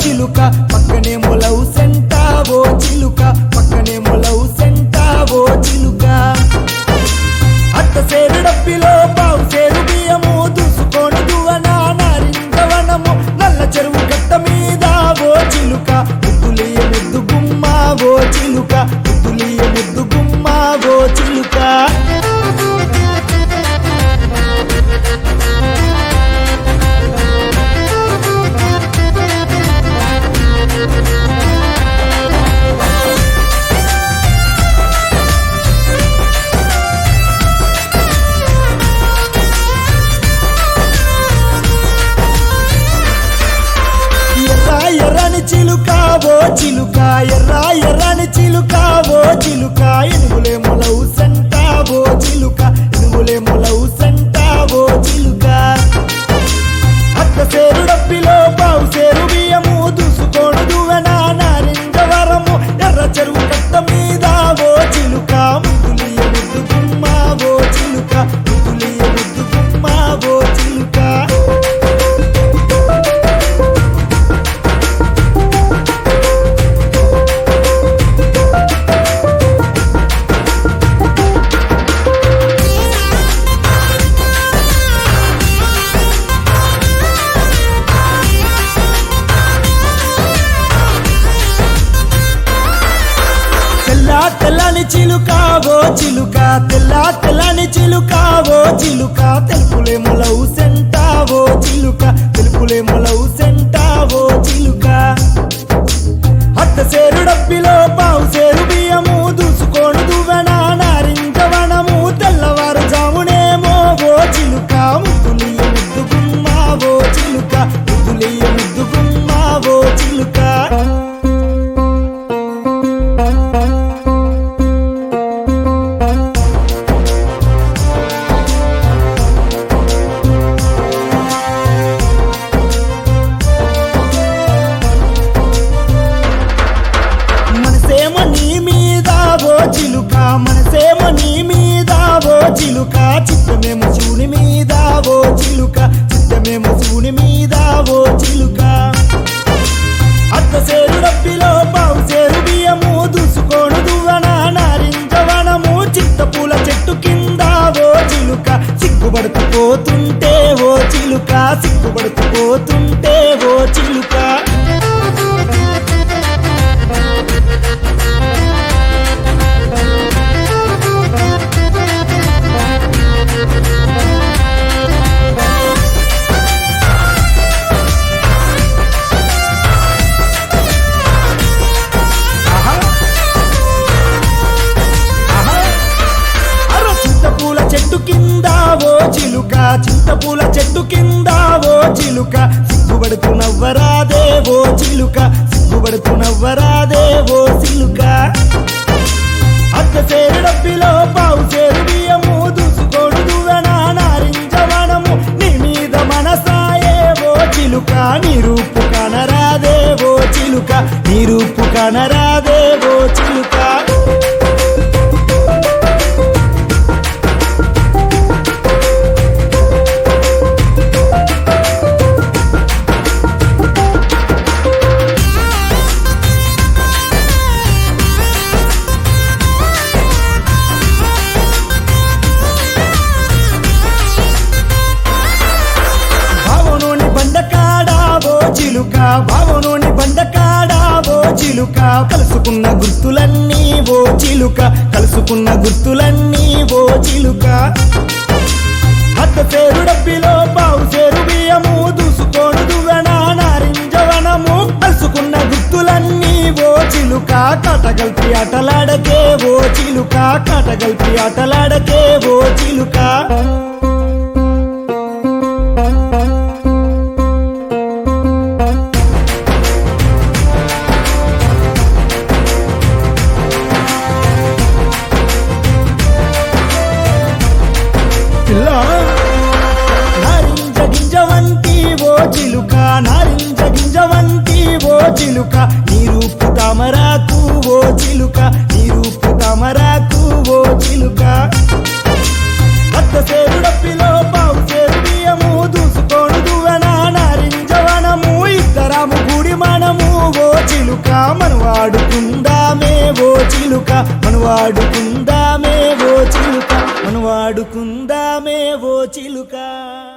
చిలుక పక్కనే మొలవు సెంటా ఓ చిలుక పక్కనే మొలవు సెంటా ఓ చిలుక అత్త సేరు డబ్బిలో పావు సేరు బియ్యము దూసుకొని దువన నారింజవనము నల్ల చెరువు గట్ట మీద ఓ చిలుక ముద్దులియ ముద్దు గుమ్మ ఓ చిలుక ముద్దులియ ముద్దు గుమ్మ ఓ చిలుక ఎర్ర ఎర్రని చిలుక ఓ చిలుక ఎర్ర ఎర్రని చిలుక ఓ చిలుక ఎనుగులే మొలవు సెంట ఓ చిలుక ఎనుగులే మొలవు సెంట ఓ చిలుక అత్త సేరు డబ్బిలో పావు సేరు బియ్యము దూసుకోడు దువెన నారింజవరము ఎర్ర చెరువు కట్ట మీద ఓ చిలుక ముద్దులియ ముద్దు గుమ్మ ఓ చిలుక ముద్దులియ ముద్దు గుమ్మ ఓ చిలుక తెల్ల తెల్లని చిలుక ఓ చిలుక తెల్ల తెల్లని చిలుక ఓ చిలుక తెలుపులే మొలవు సెంట ఓ చిలుక తెలుపులే మొలవు సెంట ఓ చిలుక అత్త సేరు డబ్బిలో పావు సేరు బియ్యము దూసుకోను దువ్వెన నారింజవనము తెల్లవారు జామునేమో ఓ చిలుక ముద్దులియ ముద్దు గుమ్మ ఓ చిలుక ముద్దులియ ముద్దు గుమ్మ ఓ చిలుక మనసేమో నీ మీద ఓ చిలుక మనసేమో నీ మీద ఓ చిలుక చిత్తమేమో శివుని మీద ఓ చిలుక చిత్తమేమో శివుని మీద ఓ చిలుక అత్త సేరు డబ్బిలో పావు సేరు బియ్యము దూసుకోను దువ్వన నారింజవనము చిత్తపూల చెట్టు కింద ఓ చిలుక సిగ్గుపడుతూ పోతుంటే ఓ చిలుక సిగ్గుపడుతూ పోతుంటే ఓ చిలుక అర చింతపూల చెట్టు కింద ఓ చిలుక చింతపూల చెట్టు కింద ఓ చిలుక సిగ్గుపడుతూ నవ్వరాదే ఓ చిలుక సిగ్గుపడుతూ నవ్వరాదే ఓ చిలుక అత్త సేరు డబ్బిలో పావు సేరు బియ్యము దూసుకోడు దువ్వెన నారింజవనము నీ మీద మనసాయే ఓ చిలుక నీ రూపు కనరాదే ఓ చిలుక నీ రూపు కనరాదే ఓ చిలుక భావనోని బండకాడా ఓ చిలుక భావనోని బండకాడా ఓ చిలుక కలుసుకున్న గుర్తులన్నీ ఓ చిలుక కలుసుకున్న గుర్తులన్నీ ఓ చిలుక అత్త పేరు డబ్బిలో పావు సేరు బియ్యము దూసుకోను దువ్వెన నారింజవనము కలుసుకున్న గుర్తులన్నీ ఓ చిలుక కటగల్పి ఆటలాడకే ఓ చిలుక కటగల్పి ఆటలాడకే ఓ చిలుక పిల్ల నారింజ గింజ వంటి ఓ చిలుక నారింజ గింజ వంటి ఓ చిలుక నీ రూపు తామరాకు ఓ చిలుక నీ రూపు తామరాకు ఓ చిలుక అత్త సేరు డప్పిలో పావు సేరు బియ్యము దూసుకోను దువ్వెన నారింజవనము ఇద్దరాము గుడి మనము చిలుక మనం వాడుకుందామే ఓ చిలుక మనం వాడుకుందామే ఓ చిలుక